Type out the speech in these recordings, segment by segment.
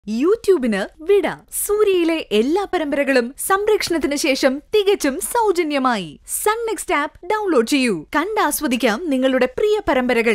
യൂട്യൂബിന് വിട സൂര്യയിലെ എല്ലാ പരമ്പരകളും സംരക്ഷണത്തിന് ശേഷം തികച്ചും സൗജന്യമായി സൺ നെക്സ്റ്റ് ആപ്പ് ഡൗൺലോഡ് ചെയ്യൂ കണ്ടാസ്വദിക്കാം നിങ്ങളുടെ പ്രിയ പരമ്പരകൾ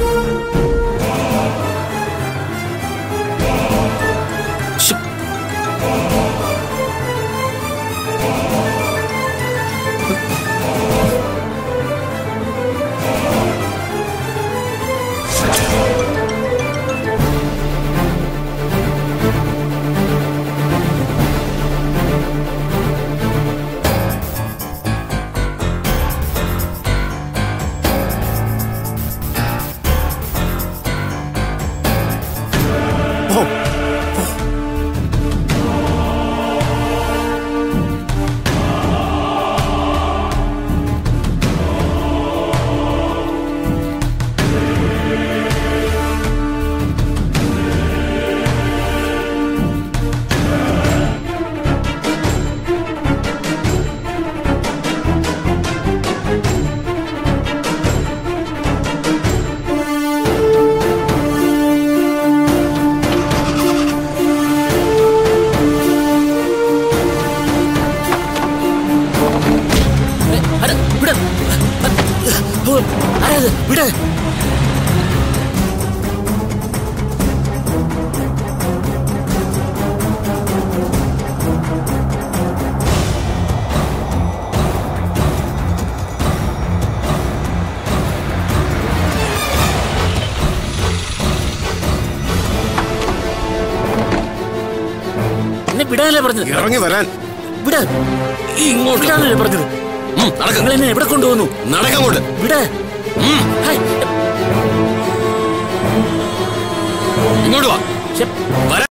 അട, വിട്. ഓ, ആരാത്? വിട്. എന്നെ വിടാനല്ലേ പറഞ്ഞത് ഇറങ്ങി വരാൻ വിട് ഇങ്ങോട്ട് വിടാനല്ലേ പറഞ്ഞത് ഉം, നടക്ക്. നിങ്ങൾ എന്നെ എവിടെ കൊണ്ടുവന്നു നടക്കങ്ങോട്ട് വിട് ഉം, ഹൈ. ഇങ്ങോട്ട് വാ ശ്ശെ, വരാൻ